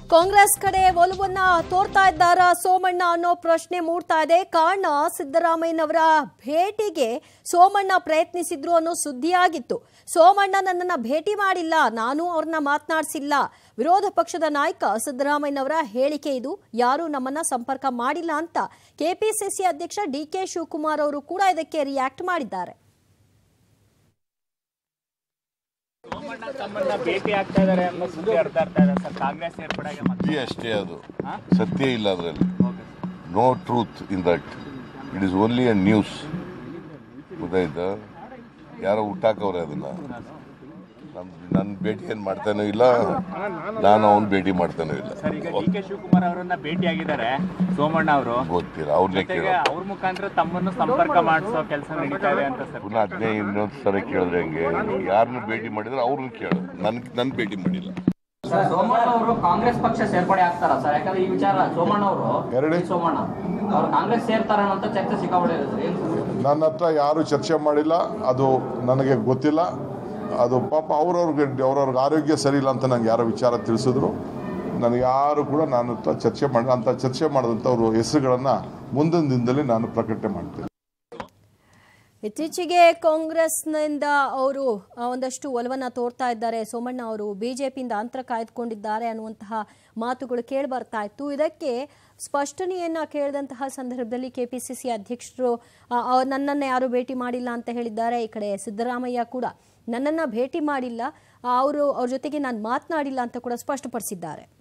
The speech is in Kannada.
ಕಾಂಗ್ರೆಸ್ ಕಡೆ ಒಲವನ್ನ ತೋರ್ತಾ ಇದ್ದಾರ ಸೋಮಣ್ಣ ಅನ್ನೋ ಪ್ರಶ್ನೆ ಮೂಡ್ತಾ ಇದೆ ಕಾರಣ ಸಿದ್ದರಾಮಯ್ಯನವರ ಭೇಟಿಗೆ ಸೋಮಣ್ಣ ಪ್ರಯತ್ನಿಸಿದ್ರು ಅನ್ನೋ ಸುದ್ದಿಯಾಗಿತ್ತು ಸೋಮಣ್ಣ ನನ್ನನ್ನ ಭೇಟಿ ಮಾಡಿಲ್ಲ ನಾನು ಅವ್ರನ್ನ ಮಾತನಾಡಿಸಿಲ್ಲ ವಿರೋಧ ಪಕ್ಷದ ನಾಯಕ ಸಿದ್ದರಾಮಯ್ಯನವರ ಹೇಳಿಕೆ ಇದು ಯಾರು ನಮ್ಮನ್ನ ಸಂಪರ್ಕ ಮಾಡಿಲ್ಲ ಅಂತ ಕೆಪಿಸಿಸಿ ಅಧ್ಯಕ್ಷ ಡಿ ಕೆ ಶಿವಕುಮಾರ್ ಅವರು ಕೂಡ ಇದಕ್ಕೆ ರಿಯಾಕ್ಟ್ ಮಾಡಿದ್ದಾರೆ ಸೋಮಣ್ಣ ತಮ್ಮನ್ನ ಭೇಟಿ ಆಗ್ತಾ ಇದಾರೆ ಅನ್ನೋ ಸುದ್ದಿ ಹರಿದಾಡ್ತಾ ಇದೆ ಸರ್ ಕಾಂಗ್ರೆಸ್ ಸೇರ್ಪಡೆಗೆ ಮತ್ತೆ ಸುದ್ದಿ ಅಷ್ಟೇ ಅದು ಸತ್ಯ ಇಲ್ಲ ಅದರಲ್ಲಿ no truth in that it is only a news ಗೊತ್ತಾಯ್ತಾ ಯಾರೋ ಹುಟ್ಟಾಕವ್ರೆ ಅದನ್ನ ನನ್ನ ಭೇಟಿ ಏನು ಮಾಡ್ತಾನೂ ಇಲ್ಲ ನಾನು ಅವನ ಭೇಟಿ ಮಾಡ್ತಾನೂ ಇಲ್ಲ ಸರ್ ಈಗ ಡಿ ಕೆ ಶಿವಕುಮಾರ್ ಅವರನ್ನ ಭೇಟಿ ಆಗಿದ್ದಾರೆ ಸೋಮಣ್ಣ ಅವರು ಗೊತ್ತಿಲ್ಲ ಅವ್ರನ್ನೇ ಜೊತೆಗೆ ಕೇಳೋ ಅವ್ರ ಮುಖಾಂತರ ತಮ್ಮನ್ನು ಸಂಪರ್ಕ ಮಾಡಿಸೋ ಕೆಲಸ ನಡೀತಾ ಇದೆ ಅಂತ ಸರ್ ಪುನಃ ಅದನ್ನೇ ಇನ್ನೊಂದು ಸಲ ಕೇಳಿದ್ರೆ ಹೆಂಗೆ ಯಾರನ್ನ ಭೇಟಿ ಮಾಡಿದ್ರೆ ಅವ್ರನ್ನ ಕೇಳು ನನ್ ನನ್ನ ಭೇಟಿ ಮಾಡಿಲ್ಲ ಸರ್ ಸೋಮಣ್ಣ ಅವರು ಕಾಂಗ್ರೆಸ್ ಪಕ್ಷ ಸೇರ್ಪಡೆ ಆಗ್ತಾರ ಸರ್ ಯಾಕಂದ್ರೆ ಈ ವಿಚಾರ ಸೋಮಣ್ಣ ಅವರು ಎರಡೇ? ಸೋಮಣ್ಣ ಅವ್ರು ಕಾಂಗ್ರೆಸ್ ಸೇರ್ತಾರ ಅಂತ ಚರ್ಚೆ ಸಿಕ್ಕಾಪಟ್ಟೆ ಇದೆ ಸರ್ ಏನ್ ಸರ್? ನನ್ನ ಹತ್ರ ಯಾರು ಚರ್ಚೆ ಮಾಡಿಲ್ಲ ಅದು ನನಗೆ ಗೊತ್ತಿಲ್ಲ ಅದು ಪಾಪ ಅವ್ರವ್ರಿಗೆ ಅವ್ರವ್ರಿಗೆ ಆರೋಗ್ಯ ಸರಿ ಇಲ್ಲ ಅಂತ ನಂಗೆ ಯಾರೋ ವಿಚಾರ ತಿಳಿಸಿದ್ರು ನನಗೆ ಯಾರು ಕೂಡ ನನ್ನ ಹತ್ರ ಚರ್ಚೆ ಮಾಡಿ ಅಂತ ಚರ್ಚೆ ಮಾಡಿದಂಥವ್ರು ಹೆಸರುಗಳನ್ನು ಮುಂದಿನ ದಿನದಲ್ಲಿ ನಾನು ಪ್ರಕಟಣೆ ಮಾಡ್ತೀನಿ ಇತ್ತೀಚೆಗೆ ಕಾಂಗ್ರೆಸ್ನಿಂದ ಅವರು ಆ, ಒಂದಷ್ಟು ಒಲವನ್ನ ತೋರ್ತಾ ಇದ್ದಾರೆ ಸೋಮಣ್ಣ ಅವರು ಬಿಜೆಪಿಯಿಂದ ಅಂತರ ಕಾಯ್ದುಕೊಂಡಿದ್ದಾರೆ ಅನ್ನುವಂತಹ ಮಾತುಗಳು ಕೇಳಿ ಬರ್ತಾ ಇತ್ತು ಇದಕ್ಕೆ ಸ್ಪಷ್ಟನೆಯನ್ನ ಕೇಳಿದಂತಹ ಸಂದರ್ಭದಲ್ಲಿ ಕೆಪಿಸಿಸಿ ಅಧ್ಯಕ್ಷರು ಆ, ಅವ್ರು ನನ್ನನ್ನು ಯಾರು ಭೇಟಿ ಮಾಡಿಲ್ಲ ಅಂತ ಹೇಳಿದ್ದಾರೆ ಈ ಕಡೆ ಸಿದ್ದರಾಮಯ್ಯ ಕೂಡ ನನ್ನನ್ನು ಭೇಟಿ ಮಾಡಿಲ್ಲ ಅವರು ಅವ್ರ ಜೊತೆಗೆ ನಾನು ಮಾತನಾಡಿಲ್ಲ ಅಂತ ಕೂಡ ಸ್ಪಷ್ಟಪಡಿಸಿದ್ದಾರೆ